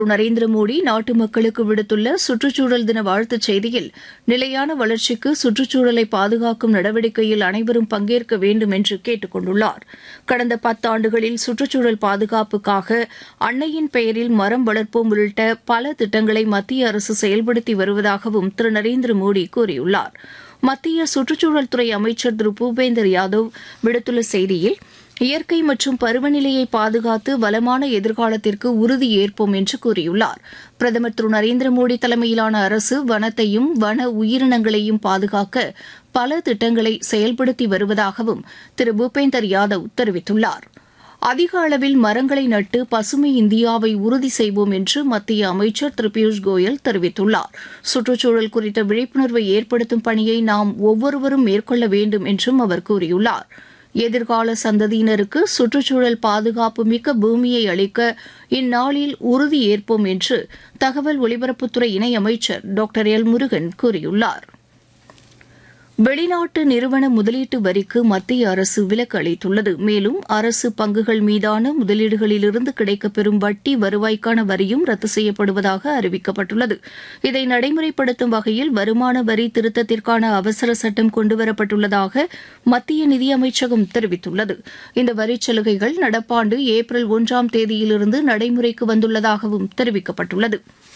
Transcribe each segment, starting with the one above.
நரேந்திர மோடி நாட்டு மக்களுக்கு விடுத்துள்ள சுற்றுச்சூழல் தின வாழ்த்துச் செய்தியில் நிலையான வளர்ச்சிக்கு சுற்றுச்சூழலை பாதுகாக்கும் நடவடிக்கையில் அனைவரும் பங்கேற்க வேண்டும் என்று கேட்டுக் கொண்டுள்ளார் கடந்த பத்தாண்டுகளில் சுற்றுச்சூழல் பாதுகாப்புக்காக அன்னையின் பெயரில் மரம் வளர்ப்போம் உள்ளிட்ட பல திட்டங்களை மத்திய அரசு செயல்படுத்தி வருவதாகவும் திரு நரேந்திர மோடி கூறியுள்ளார் மத்திய சுற்றுச்சூழல் துறை அமைச்சர் திரு பூபேந்தர் யாதவ் விடுத்துள்ள செய்தியில் இயற்கை மற்றும் பருவநிலையை பாதுகாத்து வளமான எதிர்காலத்திற்கு உறுதி ஏற்போம் என்று கூறியுள்ளார் பிரதமர் திரு நரேந்திர மோடி தலைமையிலான அரசு வனத்தையும் வன உயிரினங்களையும் பாதுகாக்க பல திட்டங்களை செயல்படுத்தி வருவதாகவும் திரு பூபேந்தர் யாதவ் தெரிவித்துள்ளார் அதிக அளவில் மரங்களை நட்டு பசுமை இந்தியாவை உறுதி செய்வோம் என்று மத்திய அமைச்சர் திரு பியூஷ் கோயல் தெரிவித்துள்ளார் சுற்றுச்சூழல் குறித்த விழிப்புணர்வை ஏற்படுத்தும் பணியை நாம் ஒவ்வொருவரும் மேற்கொள்ள வேண்டும் என்றும் அவர் கூறியுள்ளார் எதிர்கால சந்ததியினருக்கு சுற்றுச்சூழல் பாதுகாப்பு மிக்க பூமியை அளிக்க இந்நாளில் உறுதி ஏற்போம் என்று தகவல் ஒலிபரப்புத்துறை இணையமைச்சர் டாக்டர் எல் முருகன் கூறியுள்ளார் வெளிநாட்டு நிறுவன முதலீட்டு வரிக்கு மத்திய அரசு விலக்கு அளித்துள்ளது மேலும் அரசு பங்குகள் மீதான முதலீடுகளிலிருந்து கிடைக்கப்பெறும் வட்டி வருவாய்க்கான வரியும் ரத்து செய்யப்படுவதாக அறிவிக்கப்பட்டுள்ளது இதை நடைமுறைப்படுத்தும் வகையில் வருமான வரி திருத்தத்திற்கான அவசர சட்டம் கொண்டுவரப்பட்டுள்ளதாக மத்திய நிதியமைச்சகம் தெரிவித்துள்ளது இந்த வரிச் சலுகைகள் நடப்பாண்டு ஏப்ரல் ஒன்றாம் தேதியிலிருந்து நடைமுறைக்கு வந்துள்ளதாகவும் தெரிவிக்கப்பட்டுள்ளது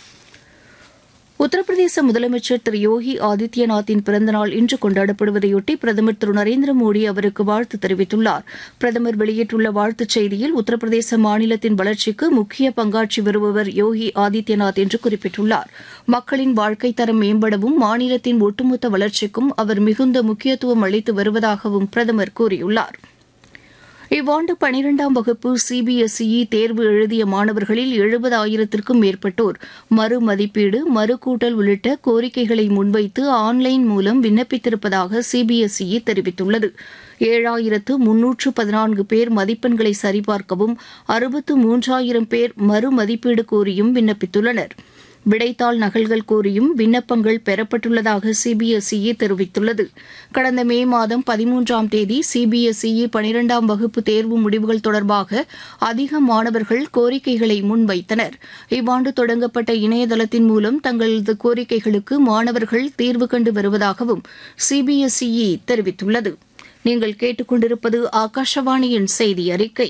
உத்தரப்பிரதேச முதலமைச்சர் திரு யோகி ஆதித்யநாத்தின் பிறந்தநாள் இன்று கொண்டாடப்படுவதையொட்டி பிரதமர் திரு நரேந்திர மோடி அவருக்கு வாழ்த்து தெரிவித்துள்ளார் பிரதமர் வெளியிட்டுள்ள வாழ்த்துச் செய்தியில் உத்தரப்பிரதேச மாநிலத்தின் வளர்ச்சிக்கு முக்கிய பங்காற்றி வருபவர் யோகி ஆதித்யநாத் என்று குறிப்பிட்டுள்ளார் மக்களின் வாழ்க்கைத் தரம் மேம்படவும் மாநிலத்தின் ஒட்டுமொத்த வளர்ச்சிக்கும் அவர் மிகுந்த முக்கியத்துவம் அளித்து வருவதாகவும் பிரதமர் கூறியுள்ளார் இவ்வாண்டு பனிரெண்டாம் வகுப்பு சிபிஎஸ்இ தேர்வு எழுதிய மாணவர்களில் எழுபதாயிரத்திற்கும் மேற்பட்டோர் மறு மதிப்பீடு மறுகூட்டல் உள்ளிட்ட கோரிக்கைகளை முன்வைத்து ஆன்லைன் மூலம் விண்ணப்பித்திருப்பதாக சிபிஎஸ்இ தெரிவித்துள்ளது ஏழாயிரத்து முன்னூற்று பதினான்கு பேர் மதிப்பெண்களை சரிபார்க்கவும் அறுபத்து மூன்றாயிரம் பேர் மறு மதிப்பீடு கோரியும் விண்ணப்பித்துள்ளனா் விடைத்தாள் நகல்கள் கோரியும் விண்ணப்பங்கள் பெறப்பட்டுள்ளதாக சிபிஎஸ்இ தெரிவித்துள்ளது கடந்த மே மாதம் பதிமூன்றாம் தேதி சிபிஎஸ்இ பனிரெண்டாம் வகுப்பு தேர்வு முடிவுகள் தொடர்பாக அதிக மாணவர்கள் கோரிக்கைகளை முன்வைத்தனர் இவ்வாண்டு தொடங்கப்பட்ட இணையதளத்தின் மூலம் தங்களது கோரிக்கைகளுக்கு மாணவர்கள் தீர்வு கண்டு வருவதாகவும் சிபிஎஸ்இ தெரிவித்துள்ளது நீங்கள் கேட்டுக்கொண்டிருப்பது ஆகாஷவாணியின் செய்தி அறிக்கை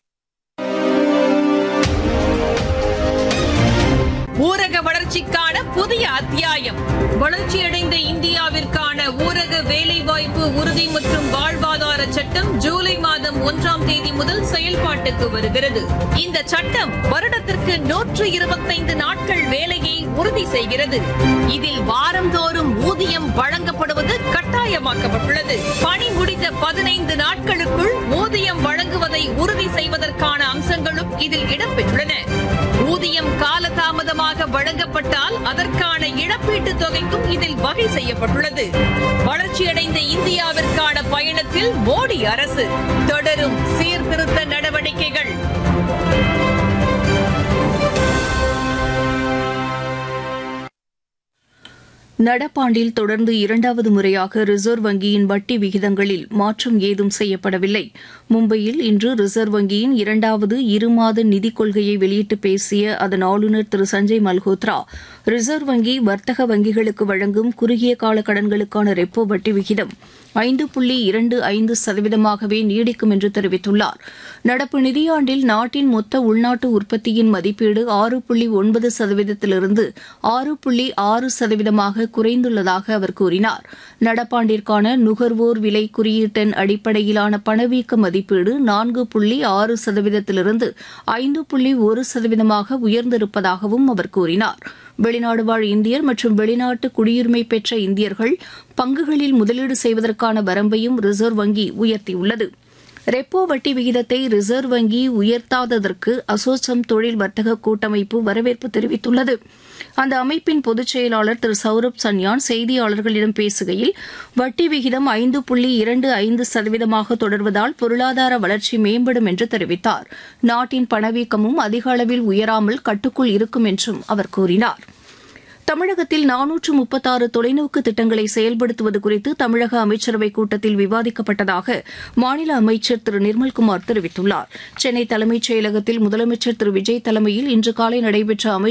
ஊரக வளர்ச்சிக்கான புதிய அத்தியாயம் வளர்ச்சியடைந்த இந்தியாவிற்கான ஊரக வேலைவாய்ப்பு உறுதி மற்றும் வாழ்வாதார சட்டம் ஜூலை மாதம் ஒன்றாம் தேதி முதல் செயல்பாட்டுக்கு வருகிறது இந்த சட்டம் வருடத்திற்கு நூற்று இருபத்தைந்து நாட்கள் வேலையை உறுதி செய்கிறது இதில் வாரந்தோறும் ஊதியம் வழங்கப்படுவது கட்டாயமாக்கப்பட்டுள்ளது பணி முடிந்த பதினைந்து நாட்களுக்குள் ஊதியம் வழங்குவதை உறுதி செய்வதற்கான அம்சங்களும் இதில் இடம்பெற்றுள்ளன ஊதியம் காலதாமதமாக வழங்கப்பட்டால் அதற்கான இழப்பீட்டுத் தொகைக்கும் இதில் வகை செய்யப்பட்டுள்ளது வளர்ச்சியடைந்த இந்தியாவிற்கான பயணத்தில் மோடி அரசு தொடரும் சீர்திருத்த நடவடிக்கைகள் நடப்பாண்டில் தொடர்ந்து இரண்டாவது முறையாக ரிசர்வ் வங்கியின் வட்டி விகிதங்களில் மாற்றம் ஏதும் செய்யப்படவில்லை மும்பையில் இன்று ரிசர்வ் வங்கியின் இரண்டாவது இருமாத நிதிக் கொள்கையை வெளியிட்டு பேசிய அதன் ஆளுநர் திரு சஞ்சய் மல்ஹோத்ரா ரிசர்வ் வங்கி வர்த்தக வங்கிகளுக்கு வழங்கும் குறுகிய கால கடன்களுக்கான ரெப்போ வட்டி விகிதம் ஐந்து புள்ளி இரண்டு ஐந்து சதவீதமாகவே நீடிக்கும் என்று தெரிவித்துள்ளார் நடப்பு நிதியாண்டில் நாட்டின் மொத்த உள்நாட்டு உற்பத்தியின் மதிப்பீடு ஆறு புள்ளி ஒன்பது சதவீதத்திலிருந்து ஆறு புள்ளி ஆறு சதவீதமாக குறைந்துள்ளதாக அவர் கூறினார் நடப்பாண்டிற்கான நுகர்வோர் விலை குறியீட்டெண் அடிப்படையிலான பணவீக்க மதிப்பீடு நான்கு புள்ளி ஆறு சதவீதத்திலிருந்து ஐந்து புள்ளி ஒரு சதவீதமாக உயர்ந்திருப்பதாகவும் அவர் கூறினார் வெளிநாடு வாழ் இந்தியர் மற்றும் வெளிநாட்டு குடியுரிமை பெற்ற இந்தியர்கள் பங்குகளில் முதலீடு செய்வதற்கான வரம்பையும் ரிசர்வ் வங்கி உயர்த்தியுள்ளது ரெப்போ வட்டி விகிதத்தை ரிசர்வ் வங்கி உயர்த்தாததற்கு அசோசம் தொழில் வர்த்தக கூட்டமைப்பு வரவேற்பு தெரிவித்துள்ளது அந்த அமைப்பின் பொதுச் செயலாளர் திரு சௌரப் சன்யான் செய்தியாளர்களிடம் பேசுகையில் வட்டி விகிதம் ஐந்து புள்ளி இரண்டு ஐந்து சதவீதமாக தொடர்வதால் பொருளாதார வளர்ச்சி மேம்படும் என்று தெரிவித்தார் நாட்டின் பணவீக்கமும் அதிக அளவில் உயராமல் கட்டுக்குள் இருக்கும் என்றும் அவர் கூறினார் தமிழகத்தில் நானூற்று முப்பத்தாறு தொலைநோக்கு திட்டங்களை செயல்படுத்துவது குறித்து தமிழக அமைச்சரவைக் கூட்டத்தில் விவாதிக்கப்பட்டதாக மாநில அமைச்சர் திரு நிர்மல்குமார் தெரிவித்துள்ளார் சென்னை தலைமைச் செயலகத்தில் முதலமைச்சர் திரு விஜய் தலைமையில் இன்று காலை நடைபெற்ற